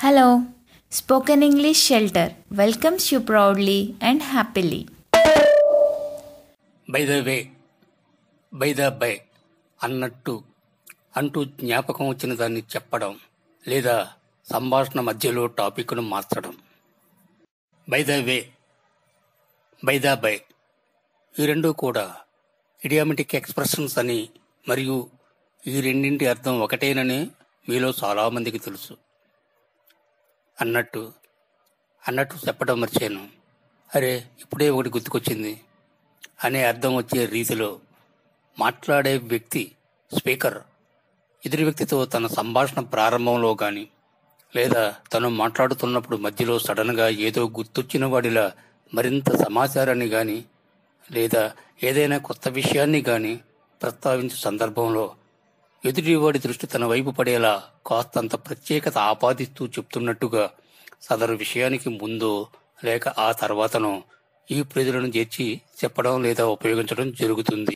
Hello. Spoken English Shelter welcomes you proudly and happily. By the way by the by అన్నట్టు అంటూ జ్ఞాపకం వచ్చిన దాన్ని చెప్పడం లేదా సంభాషణ మధ్యలో టాపిక్ను మార్చడం by the way by the by ఈ రెండు కూడా ఇడియామెటిక్ ఎక్స్ప్రెషన్స్ అని మరియు ఈ రెండింటి అర్థం ఒకటేనని మీలో చాలామందికి తెలుసు అన్నట్టు అన్నట్టు చెప్పడం మర్చాను అరే ఇప్పుడే ఒకటి గుర్తుకొచ్చింది అనే అర్థం వచ్చే రీతిలో మాట్లాడే వ్యక్తి స్పీకర్ ఎదుటి వ్యక్తితో తన సంభాషణ ప్రారంభంలో కానీ లేదా తను మాట్లాడుతున్నప్పుడు మధ్యలో సడన్గా ఏదో గుర్తొచ్చిన వాడిలా మరింత సమాచారాన్ని కానీ లేదా ఏదైనా కొత్త విషయాన్ని కానీ ప్రస్తావించే సందర్భంలో ఎదుటివాడి దృష్టి తన వైపు పడేలా కాస్తంత ప్రత్యేకత ఆపాదిస్తూ చెప్తున్నట్టుగా సదరు విషయానికి ముందో లేక ఆ తర్వాతనో ఈ ప్రజలను చేర్చి చెప్పడం లేదా ఉపయోగించడం జరుగుతుంది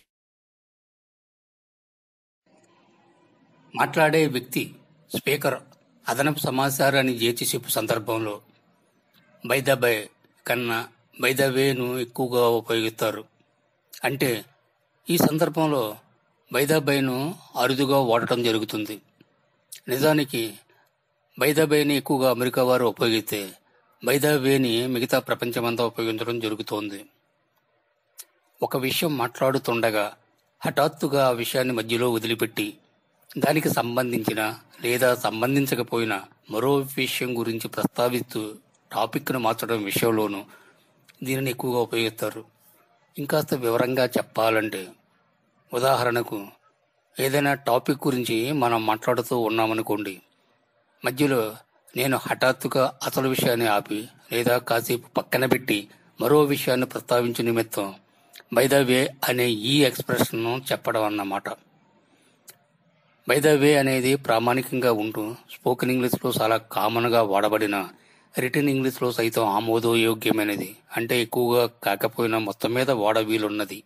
మాట్లాడే వ్యక్తి స్పీకర్ అదనపు సమాచారాన్ని చేర్చి చెప్పు సందర్భంలో బై ద బై కన్నా బై ద వేను ఎక్కువగా ఉపయోగిస్తారు అంటే ఈ సందర్భంలో బై ద బైను అరుదుగా వాడటం జరుగుతుంది నిజానికి బై ద బైని ఎక్కువగా అమెరికా వారు ఉపయోగిస్తే బై ద వేని మిగతా ప్రపంచమంతా ఉపయోగించడం జరుగుతోంది ఒక విషయం మాట్లాడుతుండగా హఠాత్తుగా ఆ విషయాన్ని మధ్యలో వదిలిపెట్టి దానికి సంబంధించిన లేదా సంబంధించకపోయినా మరో విషయం గురించి ప్రస్తావిస్తూ టాపిక్ను మార్చడం విషయంలోనూ దీనిని ఎక్కువగా ఉపయోగిస్తారు ఇంకాస్త వివరంగా చెప్పాలంటే ఉదాహరణకు ఏదైనా టాపిక్ గురించి మనం మాట్లాడుతూ ఉన్నామనుకోండి మధ్యలో నేను హఠాత్తుగా అసలు విషయాన్ని ఆపి లేదా కాసేపు పక్కన పెట్టి మరో విషయాన్ని ప్రస్తావించు నిమిత్తం బై ద వే అనే ఈ ఎక్స్ప్రెషన్ను చెప్పడం అన్నమాట బై ద వే అనేది ప్రామాణికంగా ఉంటూ స్పోకెన్ ఇంగ్లీష్లో చాలా కామన్గా వాడబడిన రిటర్న్ ఇంగ్లీష్లో సైతం ఆమోదయోగ్యమైనది అంటే ఎక్కువగా కాకపోయినా మొత్తం మీద వాడ వీలున్నది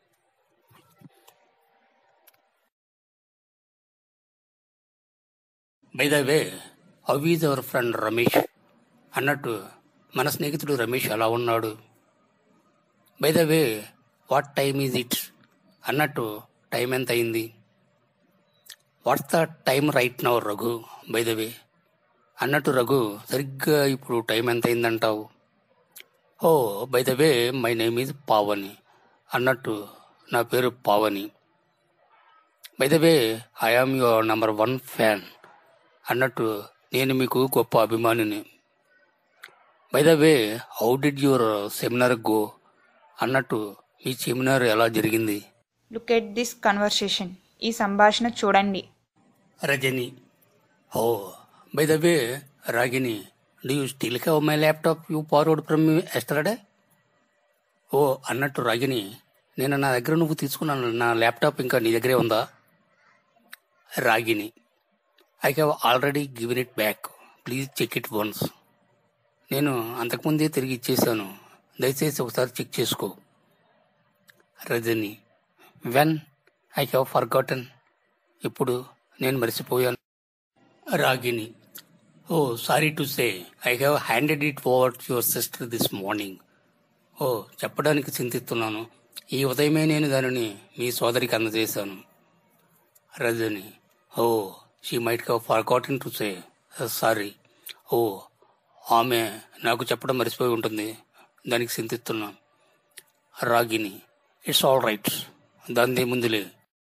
by the way how is our friend Ramesh అన్నట్టు మన స్నేహితుడు రమేష్ ఎలా ఉన్నాడు by the way what time is it అన్నట్టు టైం ఎంత అయింది what's the time right now Raghu by the way అన్నట్టు రఘు సరిగ్గా ఇప్పుడు టైం ఎంత అయిందంటావు oh by the way my name is Pavani అన్నట్టు నా పేరు Pavani by the way I am your number one fan అన్నట్టు నేను మీకు గొప్ప అభిమానిని by the way how did your seminar go అన్నట్టు మీ సెమినార్ ఎలా జరిగింది లుక్ ఎట్ దిస్ కన్వర్సేషన్ ఈ సంభాషణ చూడండి Rajani oh by the way Ragini do you still have my laptop you forward from yesterday oh అన్నట్టు రాగిని నేను నా దగ్గర నువ్వు తీసుకున్నాను నా ల్యాప్టాప్ ఇంకా నీ దగ్గరే ఉందా Ragini I have already given it back please check it once నేను అంతకుముందే తిరిగి ఇచ్చేసాను దయచేసి ఒకసారి చెక్ చేసుకో Rajani when I have forgotten ఇప్పుడు నేను మర్చిపోయాను Ragini oh sorry to say I have handed it over your sister this morning oh చెప్పడానికి చింతిస్తున్నాను ఈ ఉదయమే నేను దానిని మీ సోదరికి అందజేశాను Rajani oh she might have forgotten to say sorry oh ఆమె నాకు చెప్పడం మర్చిపోయి ఉంటుంది దానికి చింతిస్తున్నా రాగిని ఇట్స్ ఆల్ రైట్ దాని ముందులే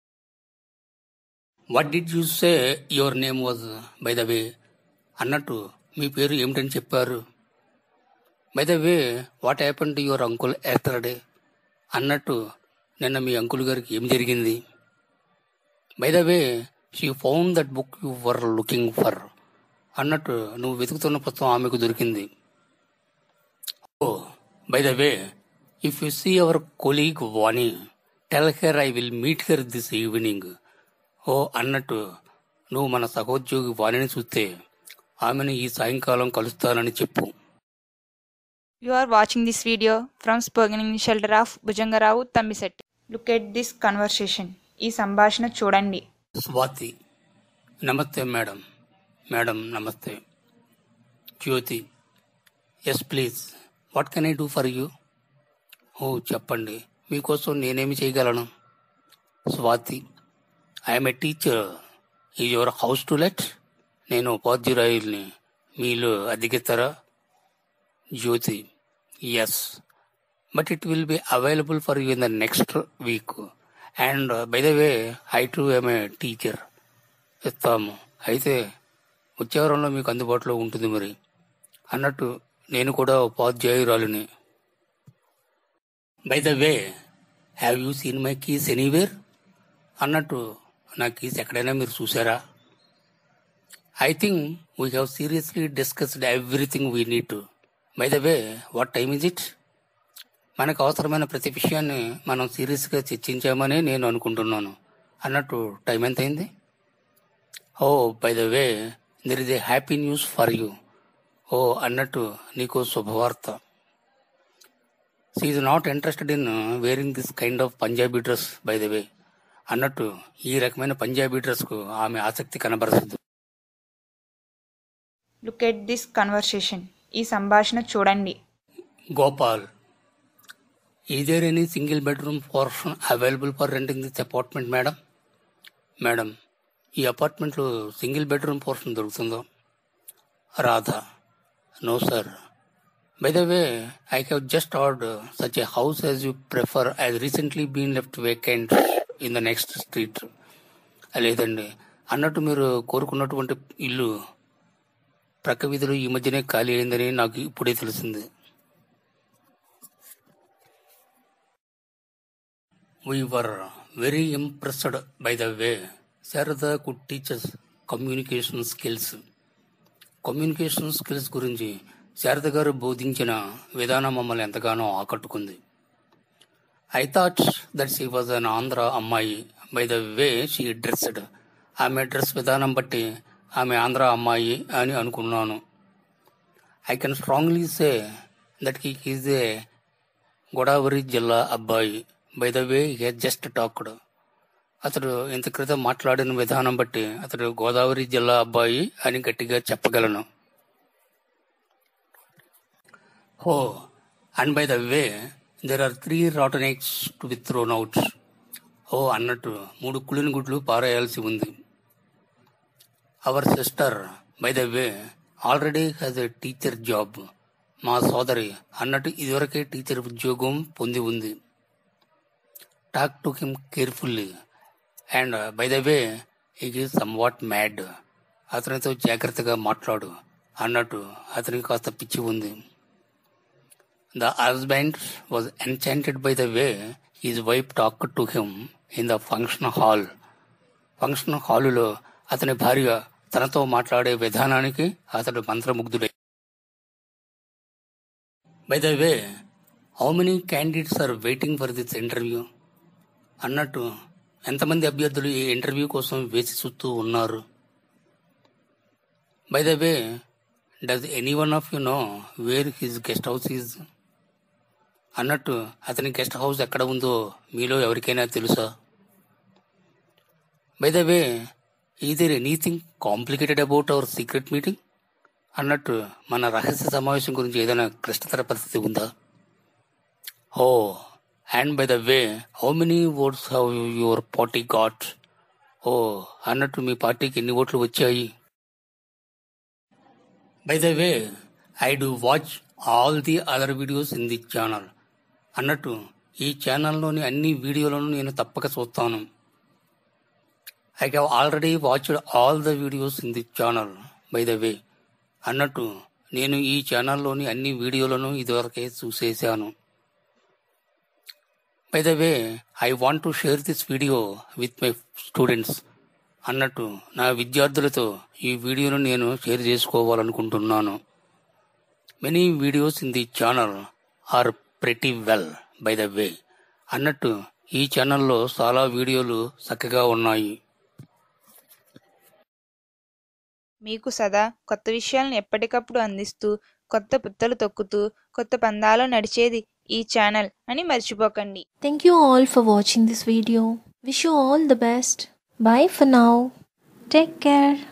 what did you say your name was by the way అన్నట్టు మీ పేరు ఏమిటని చెప్పారు by the way what happen to your uncle yesterday అన్నట్టు నిన్న మీ అంకుల్ గారికి ఏం జరిగింది by the way she found that book you were looking for అన్నట్టు నువ్వు వెతుకుతున్న పుస్తకం ఆమెకు దొరికింది oh by the way if you see our colleague Vani tell her I will meet her this evening oh అన్నట్టు నువ్వు మన సహోద్యోగి వాణిని చూస్తే ఆమెను ఈ సాయంకాలం కలుస్తానని చెప్పు you are watching this video from spoken English shelter of Bhujangarao Tammisetti look at this conversation ఈ సంభాషణ చూడండి స్వాతి నమస్తే మేడం మేడం నమస్తే Jyothi yes please what can I do for you oh చెప్పండి మీకోసం నేనేమి చేయగలను స్వాతి ఐఎమ్ ఏ టీచర్ ఈ యువర్ హౌస్ టు లెట్ నేను ఉపాధ్యాయుల్ని మీలో అద్దెకిస్తారా Jyothi yes but it will be available for you in the next week and by the way I too am a teacher ఇస్తాము అయితే వచ్చే వారంలో మీకు అందుబాటులో ఉంటుంది మరి అన్నట్టు నేను కూడా ఉపాధ్యాయురాలిని by the way have you seen my keys anywhere అన్నట్టు నా కీస్ ఎక్కడైనా మీరు చూసారా I think we have seriously discussed everything we need to by the way what time is it మనకు అవసరమైన ప్రతి విషయాన్ని మనం సీరియస్గా చర్చించామని నేను అనుకుంటున్నాను అన్నట్టు టైం ఎంత అయింది oh by the way there is a happy news for you oh అన్నట్టు నీకు శుభవార్త is not interested in wearing this kind of Punjabi dress by the way అన్నట్టు ఈ రకమైన పంజాబీ డ్రెస్కు ఆమె ఆసక్తి కనబరచదు లుక్ ఎట్ దిస్ కన్వర్సేషన్ ఈ సంభాషణ చూడండి Gopal is there any single bedroom portion available for renting this apartment madam madam ఈ అపార్ట్మెంట్లో సింగిల్ బెడ్రూమ్ పోర్షన్ దొరుకుతుందో Radha no sir by the way I have just heard such a house as you prefer as recently been left vacant in the next street లేదండి అన్నట్టు మీరు కోరుకున్నటువంటి ఇల్లు ప్రక్క వీధిలో ఈ మధ్యనే ఖాళీ అయిందని నాకు ఇప్పుడే తెలిసింది We were very impressed by the way Sarada could teach us communication skills. Communication skills గురించి శారద గారు బోధించిన విధానం మమ్మల్ని ఎంతగానో ఆకట్టుకుంది I thought that she was an Andhra అమ్మాయి by the way she dressed ఆమె డ్రెస్ విధానం బట్టి ఆమె ఆంధ్ర అమ్మాయి అని అనుకున్నాను I can strongly say that he is a Godavari జిల్లా అబ్బాయి by the way he just talked అతడు ఇంత క్రితం మాట్లాడిన విధానం బట్టి అతడు గోదావరి జిల్లా అబ్బాయి అని గట్టిగా చెప్పగలను హో and by the way there are three rotten eggs to with thrown out oh అన్నట్టు మూడు కుళ్ళిన గుడ్లు పారేయాల్సి ఉంది our sister by the way already has a teacher job మా సోదరి అన్నట్టు ఇదివరకే టీచర్ ఉద్యోగం పొంది ఉంది talk to him carefully and by the way ఈ సమ్ వాట్ మ్యాడ్ అతనితో జాగ్రత్తగా మాట్లాడు అన్నట్టు అతనికి కాస్త పిచ్చి ఉంది the husband was enchanted by the way his wife talk to him in the function hall function హాలులో అతని భార్య తనతో మాట్లాడే విధానానికి అతడు మంత్రముగ్ధుడై by the way how many candidates are waiting for this interview అన్నట్టు ఎంతమంది అభ్యర్థులు ఈ ఇంటర్వ్యూ కోసం వేచి చూస్తూ ఉన్నారు by the way does any one of you know where his guest house is అన్నట్టు అతని గెస్ట్ హౌస్ ఎక్కడ ఉందో మీలో ఎవరికైనా తెలుసా by the way is there anything complicated about our secret meeting అన్నట్టు మన రహస్య సమావేశం గురించి ఏదైనా క్లిష్టతర పరిస్థితి ఉందా oh and by the way how many votes how your party got oh అన్నట్టు మీ పార్టీకి ఎన్ని ఓట్లు వచ్చాయి by the way I do watch all the other videos in the channel అన్నట్టు ఈ ఛానల్లోని అన్ని వీడియోలను నేను తప్పక చూస్తాను I have already watched all the videos in the channel by the way అన్నట్టు నేను ఈ ఛానల్లోని అన్ని వీడియోలను ఇదివరకే చూసేశాను by the way I want to share this video with my students అన్నట్టు నా విద్యార్థులతో ఈ వీడియోను నేను షేర్ చేసుకోవాలనుకుంటున్నాను many videos in the channel are pretty well by the way అన్నట్టు ఈ ఛానల్లో చాలా వీడియోలు చక్కగా ఉన్నాయి మీకు సదా కొత్త విషయాలను ఎప్పటికప్పుడు అందిస్తూ కొత్త పుత్తలు తొక్కుతూ కొత్త పందాలో నడిచేది ఈ ఛానల్ అని మర్చిపోకండి Thank you all for watching this video. Wish you all the best. Bye for now. Take care.